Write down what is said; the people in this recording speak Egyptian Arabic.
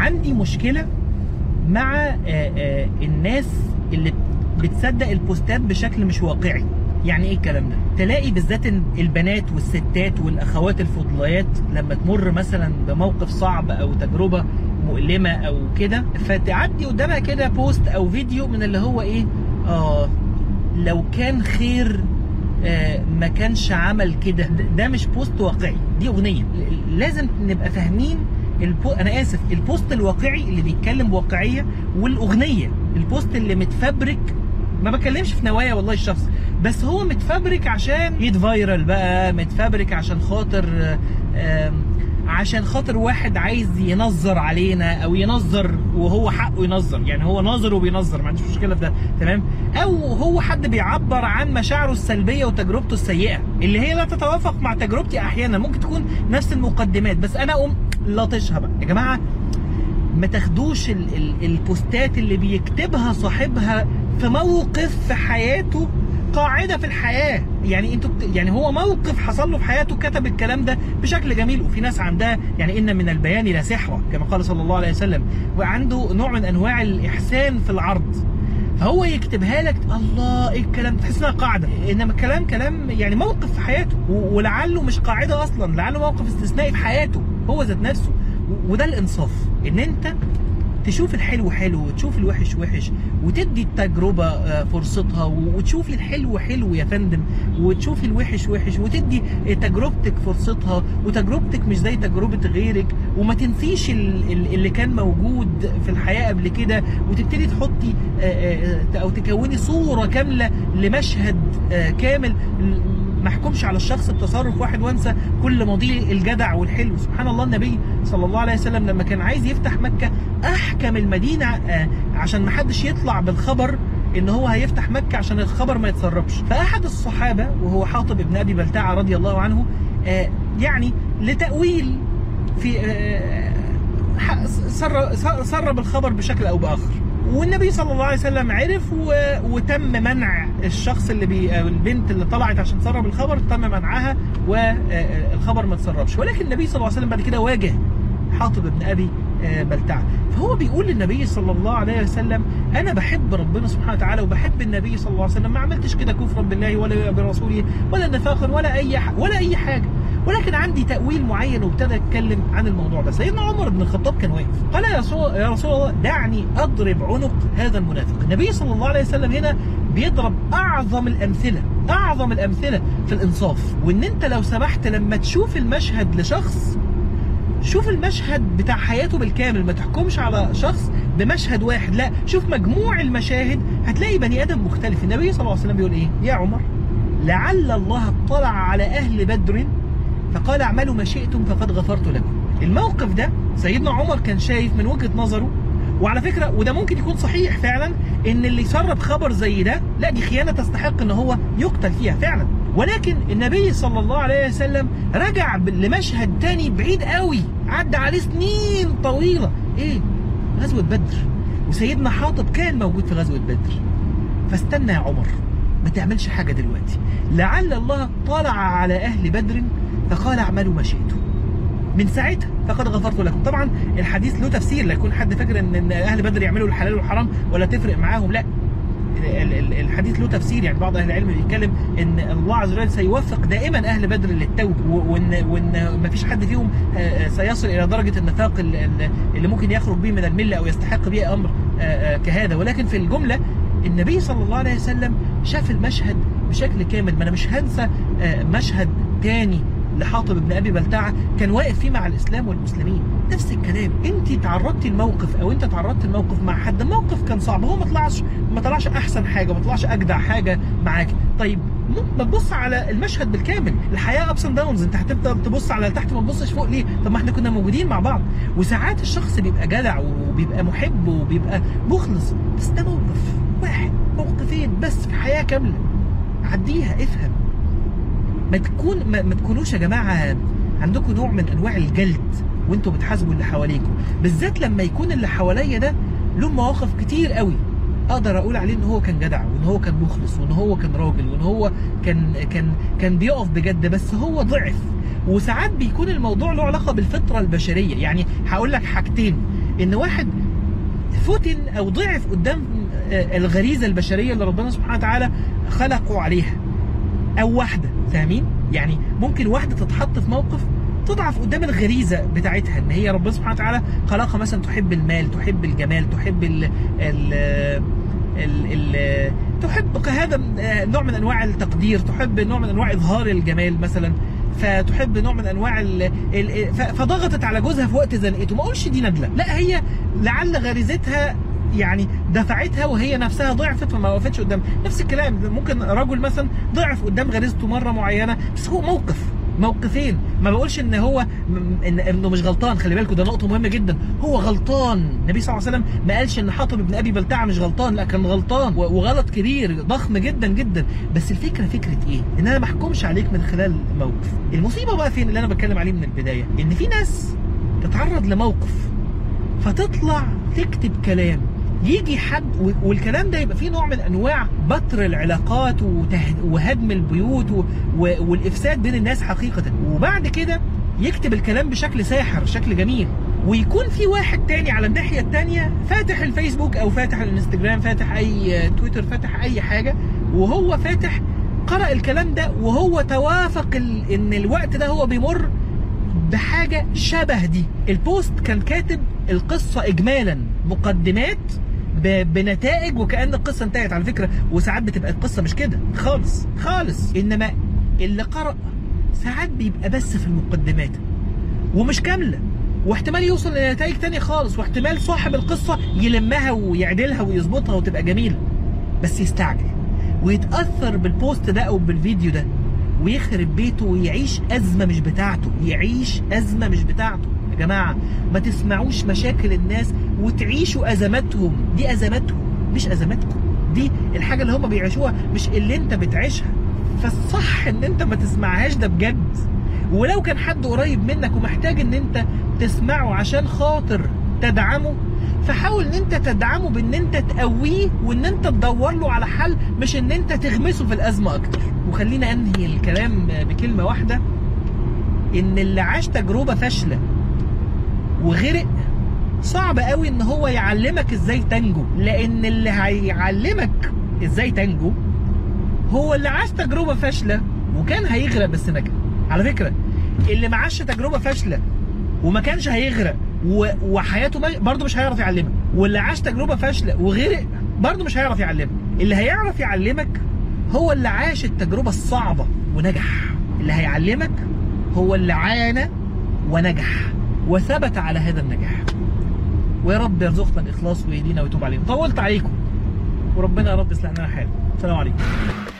عندي مشكله مع آه، آه، الناس اللي بتصدق البوستات بشكل مش واقعي يعني ايه الكلام ده تلاقي بالذات إن البنات والستات والاخوات الفضليات لما تمر مثلا بموقف صعب او تجربه مؤلمه او كده فتعدي قدامها كده بوست او فيديو من اللي هو ايه اه لو كان خير آه، ما كانش عمل كده ده- ده مش بوست واقعي دي اغنيه ل- لازم نبقى فاهمين البو... انا اسف البوست الواقعي اللي بيتكلم بواقعيه والاغنيه البوست اللي متفبرك ما بتكلمش في نوايا والله الشخص بس هو متفبرك عشان يتفايرل بقى متفبرك عشان خاطر آم، عشان خاطر واحد عايز ينظر علينا او ينظر وهو حقه ينظر يعني هو ناظر وبينظر ما عنديش مشكله في ده تمام او هو حد بيعبر عن مشاعره السلبيه وتجربته السيئه اللي هي لا تتوافق مع تجربتي احيانا ممكن تكون نفس المقدمات بس انا اقوم لاطشها بقى يا جماعه ما تاخدوش ال ال البوستات اللي بيكتبها صاحبها في موقف في حياته قاعده في الحياه يعني انتوا بت... يعني هو موقف حصل له في حياته كتب الكلام ده بشكل جميل وفي ناس عندها يعني ان من البيان لسحره كما قال صلى الله عليه وسلم وعنده نوع من انواع الاحسان في العرض فهو يكتبها لك الله ايه الكلام تحس انها قاعده انما الكلام كلام يعني موقف في حياته و- ولعله مش قاعده اصلا لعله موقف استثنائي في حياته هو ذات نفسه و- وده الانصاف ان انت تشوف الحلو حلو وتشوف الوحش وحش وتدي التجربة آه، فرصتها و- وتشوفي الحلو حلو يا فندم وتشوفي الوحش وحش وتدي تجربتك فرصتها وتجربتك مش زي تجربة غيرك وما تنسيش ال- ال- اللي كان موجود في الحياة قبل كده وتبتدي تحطي آه، آه، آه، او تكوني صورة كاملة لمشهد آه، كامل ما احكمش على الشخص بتصرف واحد وانسى كل ماضيه الجدع والحلو سبحان الله النبي صلى الله عليه وسلم لما كان عايز يفتح مكة احكم المدينة آه، عشان ما حدش يطلع بالخبر ان هو هيفتح مكة عشان الخبر ما يتسربش فاحد الصحابة وهو حاطب ابن ابي بلتعة رضي الله عنه آه، يعني لتأويل في آه، ح- سر- سرب الخبر بشكل او باخر والنبي صلى الله عليه وسلم عرف و... وتم منع الشخص اللي بي... أو البنت اللي طلعت عشان تسرب الخبر تم منعها والخبر ما تسربش ولكن النبي صلى الله عليه وسلم بعد كده واجه حاطب ابن ابي آه، بلتعه فهو بيقول للنبي صلى الله عليه وسلم انا بحب ربنا سبحانه وتعالى وبحب النبي صلى الله عليه وسلم ما عملتش كده كفرا بالله ولا برسوله ولا نفاقا ولا اي ح... ولا اي حاجه ولكن عندي تأويل معين وابتدى يتكلم عن الموضوع ده سيدنا عمر بن الخطاب كان واقف قال يا رسول, يا رسول الله دعني أضرب عنق هذا المنافق النبي صلى الله عليه وسلم هنا بيضرب أعظم الأمثلة أعظم الأمثلة في الإنصاف وإن أنت لو سمحت لما تشوف المشهد لشخص شوف المشهد بتاع حياته بالكامل ما تحكمش على شخص بمشهد واحد لا شوف مجموع المشاهد هتلاقي بني ادم مختلف النبي صلى الله عليه وسلم بيقول ايه يا عمر لعل الله اطلع على اهل بدر فقال اعملوا ما شئتم فقد غفرت لكم الموقف ده سيدنا عمر كان شايف من وجهة نظره وعلى فكرة وده ممكن يكون صحيح فعلا ان اللي يسرب خبر زي ده لا دي خيانة تستحق ان هو يقتل فيها فعلا ولكن النبي صلى الله عليه وسلم رجع ب- لمشهد تاني بعيد قوي عدى عليه سنين طويلة ايه غزوة بدر وسيدنا حاطب كان موجود في غزوة بدر فاستنى يا عمر ما تعملش حاجة دلوقتي لعل الله طلع على أهل بدر فقال اعملوا ما شئتم من ساعتها فقد غفرت لكم طبعا الحديث له تفسير لا يكون حد فاكر ان إن اهل بدر يعملوا الحلال والحرام ولا تفرق معاهم لا ال- ال- الحديث له تفسير يعني بعض اهل العلم بيتكلم ان الله عز وجل سيوفق دائما اهل بدر للتوبه و- وان وان ما فيش حد فيهم آه، آه، سيصل الى درجه النفاق ال- ال- اللي ممكن يخرج به من المله او يستحق به امر آه، آه، كهذا ولكن في الجمله النبي صلى الله عليه وسلم شاف المشهد بشكل كامل ما انا مش هنسى آه، مشهد تاني لحاطب بن ابي بلتعه كان واقف فيه مع الاسلام والمسلمين نفس الكلام انت تعرضتي الموقف او انت تعرضت الموقف مع حد الموقف كان صعب هو ما طلعش ما طلعش احسن حاجه ما طلعش اجدع حاجه معاك طيب م- ما تبص على المشهد بالكامل الحياه ابس اند داونز انت هتفضل تبص على تحت ما تبصش فوق ليه طب ما احنا كنا موجودين مع بعض وساعات الشخص بيبقى جدع وبيبقى محب وبيبقى مخلص بس ده موقف واحد موقفين بس في حياه كامله عديها افهم ما تكون ما, ما تكونوش يا جماعه عندكم نوع من انواع الجلد وانتوا بتحاسبوا اللي حواليكم بالذات لما يكون اللي حواليا ده له مواقف كتير قوي اقدر اقول عليه ان هو كان جدع وان هو كان مخلص وان هو كان راجل وان هو كان كان كان بيقف بجد بس هو ضعف وساعات بيكون الموضوع له علاقه بالفطره البشريه يعني هقول لك حاجتين ان واحد فتن او ضعف قدام آه، الغريزه البشريه اللي ربنا سبحانه وتعالى خلقه عليها او واحده فاهمين يعني ممكن واحده تتحط في موقف تضعف قدام الغريزه بتاعتها ان هي ربنا سبحانه وتعالى خلقها مثلا تحب المال تحب الجمال تحب ال ال ال ال تحب هذا نوع من انواع التقدير تحب نوع من انواع اظهار الجمال مثلا فتحب نوع من انواع ال ال ف- فضغطت على جوزها في وقت زنقته ما اقولش دي ندله لا هي لعل غريزتها يعني دفعتها وهي نفسها ضعفت فما وقفتش قدام نفس الكلام ممكن رجل مثلا ضعف قدام غريزته مره معينه بس هو موقف موقفين ما بقولش ان هو م- ان انه مش غلطان خلي بالكوا ده نقطه مهمه جدا هو غلطان النبي صلى الله عليه وسلم ما قالش ان حاطب ابن ابي بلتعه مش غلطان لا كان غلطان و- وغلط كبير ضخم جدا جدا بس الفكره فكره ايه ان انا ما احكمش عليك من خلال موقف المصيبه بقى فين اللي انا بتكلم عليه من البدايه ان في ناس تتعرض لموقف فتطلع تكتب كلام يجي حد و- والكلام ده يبقى فيه نوع من انواع بتر العلاقات وته- وهدم البيوت و- و- والافساد بين الناس حقيقه وبعد كده يكتب الكلام بشكل ساحر شكل جميل ويكون في واحد تاني على الناحيه التانيه فاتح الفيسبوك او فاتح الانستجرام فاتح اي تويتر فاتح اي حاجه وهو فاتح قرأ الكلام ده وهو توافق ال- ان الوقت ده هو بيمر بحاجة شبه دي البوست كان كاتب القصة إجمالا مقدمات ب- بنتائج وكأن القصة انتهت على فكرة وساعات بتبقى القصة مش كده خالص خالص إنما اللي قرأ ساعات بيبقى بس في المقدمات ومش كاملة واحتمال يوصل لنتائج تانية خالص واحتمال صاحب القصة يلمها ويعدلها ويظبطها وتبقى جميلة بس يستعجل ويتأثر بالبوست ده أو بالفيديو ده ويخرب بيته ويعيش أزمة مش بتاعته يعيش أزمة مش بتاعته يا جماعة ما تسمعوش مشاكل الناس وتعيشوا أزماتهم دي أزماتهم مش أزماتكم دي الحاجة اللي هم بيعيشوها مش اللي انت بتعيشها فالصح ان انت ما تسمعهاش ده بجد ولو كان حد قريب منك ومحتاج ان انت تسمعه عشان خاطر تدعمه فحاول ان انت تدعمه بان انت تقويه وان انت تدور له على حل مش ان انت تغمسه في الازمه اكتر وخلينا انهي الكلام بكلمه واحده ان اللي عاش تجربه فاشله وغرق صعب قوي ان هو يعلمك ازاي تنجو لان اللي هيعلمك ازاي تنجو هو اللي عاش تجربه فاشله وكان هيغرق بس نجا على فكره اللي ما عاش تجربه فاشله وما كانش هيغرق و... وحياته ما... برضه مش هيعرف يعلمك واللي عاش تجربه فاشله وغرق برضه مش هيعرف يعلمك اللي هيعرف يعلمك هو اللي عاش التجربه الصعبه ونجح اللي هيعلمك هو اللي عانى ونجح وثبت على هذا النجاح ويا رب يرزقنا الاخلاص ويهدينا ويتوب علينا طولت عليكم وربنا يا رب يصلح لنا حالنا السلام عليكم